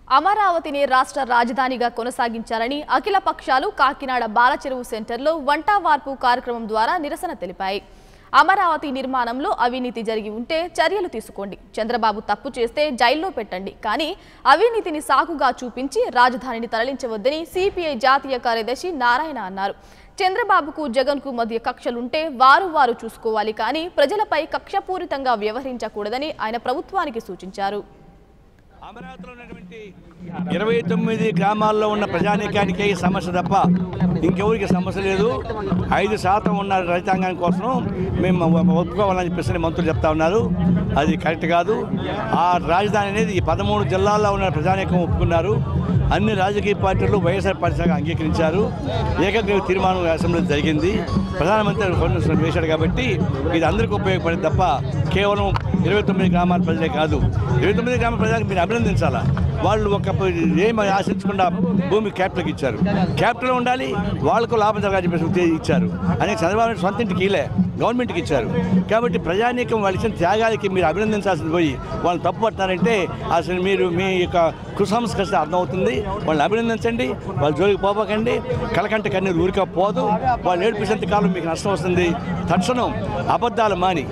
అమరావతిని రాష్ట్ర రాజధానిగా కొనసాగించాలని అఖిల పక్షాలు కాకినాడ బాలచెరువు సెంటర్లో వంట వార్పు కార్యక్రమం ద్వారా నిరసన తెలిపాయి అమరావతి నిర్మాణంలో అవినీతి జరిగి ఉంటే చర్యలు తీసుకోండి చంద్రబాబు తప్పు చేస్తే జైల్లో పెట్టండి కానీ అవినీతిని సాకుగా చూపించి రాజధానిని తరలించవద్దని సిపిఐ జాతీయ కార్యదర్శి నారాయణ అన్నారు చంద్రబాబుకు జగన్కు మధ్య కక్షలుంటే వారు వారు చూసుకోవాలి కానీ ప్రజలపై కక్షపూరితంగా వ్యవహరించకూడదని ఆయన ప్రభుత్వానికి సూచించారు అమరావతిలో ఉన్నటువంటి ఇరవై తొమ్మిది గ్రామాల్లో ఉన్న ప్రజానీకానికే ఈ సమస్య తప్ప ఇంకెవరికి సమస్య లేదు ఐదు శాతం ఉన్న రైతాంగం కోసం మేము ఒప్పుకోవాలని చెప్పేసి మంత్రులు చెప్తా ఉన్నారు అది కరెక్ట్ కాదు ఆ రాజధాని అనేది ఈ పదమూడు జిల్లాల్లో ఉన్న ప్రజానీకం ఒప్పుకున్నారు అన్ని రాజకీయ పార్టీలు వైఎస్ఆర్ పార్టీ శాఖ అంగీకరించారు ఏకగ్రీవ తీర్మానం అసెంబ్లీ జరిగింది ప్రధానమంత్రి కొన్ని వేశాడు కాబట్టి ఇది అందరికీ ఉపయోగపడింది తప్ప కేవలం ఇరవై తొమ్మిది గ్రామాల ప్రజలే కాదు ఇరవై తొమ్మిది గ్రామాల ప్రజలకు మీరు అభినందించాలా వాళ్ళు ఒక ఏమి ఆశించకుండా భూమి క్యాపిటల్కి ఇచ్చారు క్యాపిటల్ ఉండాలి వాళ్ళకు లాభం జరగాలని చెప్పేసి ఇచ్చారు అని చంద్రబాబు నాయుడు సొంత ఇంటికి ఇలే గవర్నమెంట్కి ఇచ్చారు కాబట్టి ప్రజానీకం వాళ్ళు ఇచ్చిన త్యాగాలకి మీరు అభినందించాల్సింది పోయి వాళ్ళు తప్పు పడుతున్నారంటే అసలు మీరు మీ యొక్క కుసంస్కృతి అర్థమవుతుంది వాళ్ళని అభినందించండి వాళ్ళ జోలికి పోపకండి కలకంట కన్నీరు ఊరిక పోదు వాళ్ళు ఏడిపించేంత కాలం మీకు నష్టం వస్తుంది తక్షణం అబద్ధాలు మాని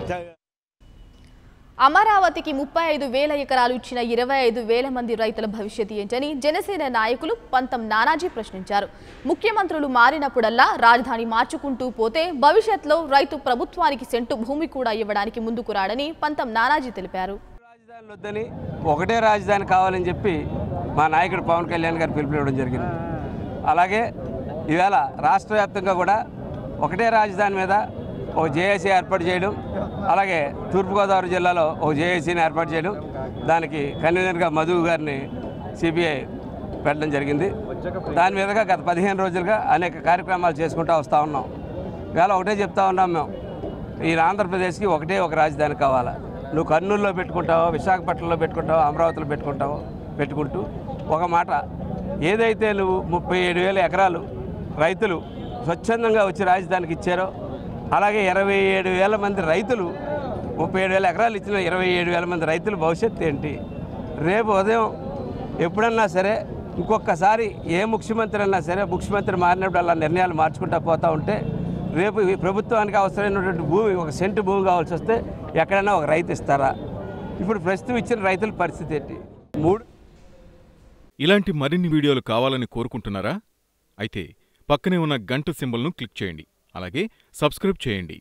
అమరావతికి ముప్పై ఐదు వేల ఎకరాలు ఇచ్చిన ఇరవై ఐదు వేల మంది రైతుల భవిష్యత్తు ఏంటని జనసేన నాయకులు పంతం నానాజీ ప్రశ్నించారు ముఖ్యమంత్రులు మారినప్పుడల్లా రాజధాని మార్చుకుంటూ పోతే భవిష్యత్తులో రైతు ప్రభుత్వానికి సెంటు భూమి కూడా ఇవ్వడానికి ముందుకు రాడని పంతం నానాజీ తెలిపారు రాజధానులు వద్దని ఒకటే రాజధాని కావాలని చెప్పి మా నాయకుడు పవన్ కళ్యాణ్ గారు పిలుపునివ్వడం జరిగింది అలాగే ఈవేళ రాష్ట్ర వ్యాప్తంగా కూడా ఒకటే రాజధాని మీద ఒక జేఏసీ ఏర్పాటు చేయడం అలాగే తూర్పుగోదావరి జిల్లాలో ఒక జేఏసీని ఏర్పాటు చేయడం దానికి కన్వీనర్గా మధు గారిని సిబిఐ పెట్టడం జరిగింది దాని మీదుగా గత పదిహేను రోజులుగా అనేక కార్యక్రమాలు చేసుకుంటూ వస్తూ ఉన్నాం ఇవాళ ఒకటే చెప్తా ఉన్నాం మేము ఈ ఆంధ్రప్రదేశ్కి ఒకటే ఒక రాజధాని కావాలా నువ్వు కర్నూలులో పెట్టుకుంటావో విశాఖపట్నంలో పెట్టుకుంటావో అమరావతిలో పెట్టుకుంటావో పెట్టుకుంటూ ఒక మాట ఏదైతే నువ్వు ముప్పై ఏడు వేల ఎకరాలు రైతులు స్వచ్ఛందంగా వచ్చి రాజధానికి ఇచ్చారో అలాగే ఇరవై ఏడు వేల మంది రైతులు ముప్పై ఏడు వేల ఎకరాలు ఇచ్చిన ఇరవై ఏడు వేల మంది రైతుల భవిష్యత్తు ఏంటి రేపు ఉదయం ఎప్పుడన్నా సరే ఇంకొకసారి ఏ ముఖ్యమంత్రి అన్నా సరే ముఖ్యమంత్రి మారినప్పుడు అలా నిర్ణయాలు మార్చుకుంటా పోతూ ఉంటే రేపు ఈ ప్రభుత్వానికి అవసరమైనటువంటి భూమి ఒక సెంటు భూమి కావాల్సి వస్తే ఎక్కడైనా ఒక రైతు ఇస్తారా ఇప్పుడు ప్రస్తుతం ఇచ్చిన రైతుల పరిస్థితి ఏంటి మూడు ఇలాంటి మరిన్ని వీడియోలు కావాలని కోరుకుంటున్నారా అయితే పక్కనే ఉన్న గంట సింబల్ను క్లిక్ చేయండి అలాగే సబ్స్క్రైబ్ చేయండి